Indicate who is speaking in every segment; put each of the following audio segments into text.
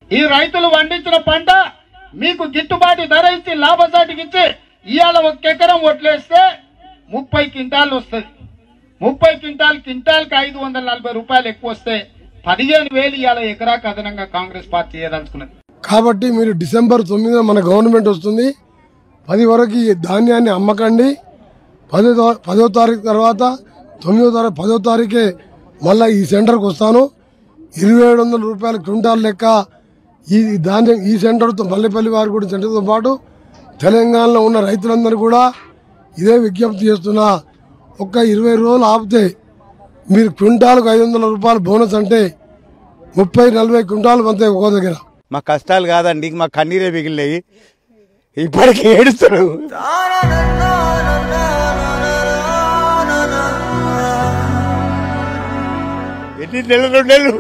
Speaker 1: ఈ రైతులు పండించిన పంట మీకు గిట్టుబాటు ధర ఇచ్చి లాభసాటికి ఇచ్చి ఇవాళ ఒక ఎకరం ఒట్లేస్తే ముప్పై క్వింటాలు వస్తుంది ముప్పై క్వింటాల్ క్వింటాల్కి ఐదు వందల నలభై రూపాయలు ఎక్కువ వస్తే పదిహేను వేలు ఇవాళ ఎకరాకు అదనంగా కాంగ్రెస్ పార్టీ చేయదలుచుకున్నది
Speaker 2: కాబట్టి మీరు డిసెంబర్ తొమ్మిదిన మన గవర్నమెంట్ వస్తుంది పది వరకు ఈ ధాన్యాన్ని అమ్మకండి పదో తా- పదో తారీఖు తర్వాత తొమ్మిదో తారీఖు పదో తారీఖే మళ్ళీ ఈ సెంటర్కి వస్తాను ఇరవై ఏడు వందల రూపాయల క్వింటాల్ లెక్క ఈ ధాన్యం ఈ సెంటర్తో మల్లెపల్లి వారి కూడా సెంటర్తో పాటు తెలంగాణలో ఉన్న రైతులందరూ కూడా ఇదే విజ్ఞప్తి చేస్తున్నా ఒక్క ఇరవై రోజులు ఆపితే మీరు క్వింటాల్కు ఐదు వందల రూపాయలు బోనస్ అంటే ముప్పై నలభై క్వింటాలు అంతే ఒక దగ్గర
Speaker 3: మా కష్టాలు కాదండి మా కన్నీరే మిగిలినాయి ఇప్పటికి ఏడుస్తాడు ఎన్ని నెలలు రెండు నెలలు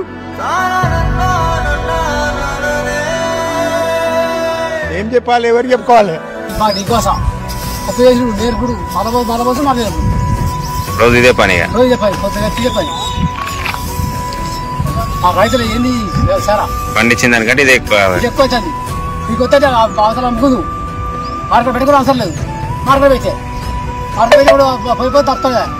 Speaker 3: ఏం చెప్పాలి ఎవరు చెప్పుకోవాలి
Speaker 4: మా నీకోసం ఉపయోగించుడు నేర్పుడు మలబోసు మలబోసు మా నేర్పుడు
Speaker 5: రోజు ఇదే పనిగా
Speaker 4: రోజు చెప్పాలి కొత్తగా చెప్పాలి ఆ రైతులు ఏంది సారా
Speaker 5: పండించిన దానికంటే ఇదే ఎక్కువ
Speaker 4: ఇది ఎక్కువ వచ్చింది మీకు వస్తే అవసరం అమ్ముకుందు మార్కెట్ పెట్టుకుని అవసరం లేదు మార్కెట్ పెట్టే మార్కెట్ పెట్టి కూడా పోయిపోతే తప్పదా